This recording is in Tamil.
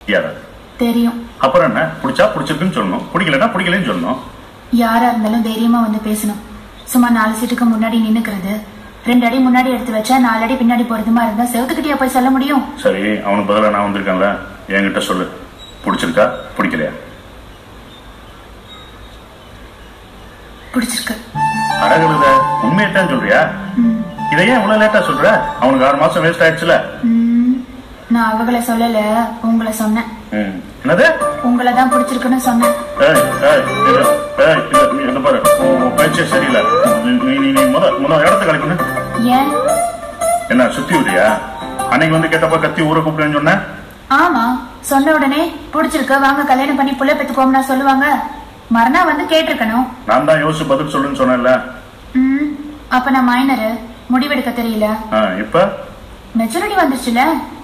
யாராவது தெரியும் அப்புறம் என்ன பிடிச்சா பிடிச்சிருக்குன்னு சொல்லணும் பிடிக்கலன்னா பிடிக்கலன்னு சொல்லணும் யாரா இருந்தாலும் தைரியமா வந்து பேசணும் சும்மா நாலு சீட்டுக்கு முன்னாடி நின்னுக்கிறது ரெண்டு அடி முன்னாடி எடுத்து வச்சா நாலு அடி பின்னாடி போறதுமா இருந்தா செவத்துக்கிட்டயா போய் சொல்ல முடியும் சரி அவனுக்கு பதிலா நான் வந்திருக்கேன்ல என்கிட்ட சொல்லு பிடிச்சிருக்கா பிடிக்கலையா பிடிச்சிருக்கு அழகுத உண்மையத்தான் சொல்றியா இதை ஏன் இவ்வளவு லேட்டா சொல்ற அவனுக்கு ஆறு மாசம் வேஸ்ட் ஆயிடுச்சுல ம், நான் அவங்கள சொல்லல உங்களை சொன்னேன் ம். என்னது உங்களை தான் பிடிச்சிருக்குன்னு சொன்னேன் ஏய், ஏய், இரு, ஏய், இது, நீ இந்த பாரு உன் உன் பேச்சே சரியில்லை நீ நீ- நீ நீ முத முத இடத்த கழிக்கணும் ஏன் என்ன சுத்தி விடுறியா அன்னைக்கு வந்து கேட்டப்ப கத்தி ஊரை கூப்பிடுன்னு சொன்னேன் ஆமா சொன்ன உடனே பிடிச்சிருக்கு வாங்க கல்யாணம் பண்ணி புள்ள பெத்துக்கோம்னா சொல்லுவாங்க மறுநாள் வந்து கேட்டிருக்கணும் நான் தான் யோசிச்சு பதில் சொல்லுன்னு சொன்னேன்ல ம் அப்ப நான் மைனரு முடிவெடுக்க தெரியல ஆ, இப்ப மெச்சூரிட்டி வந்துருச்சுல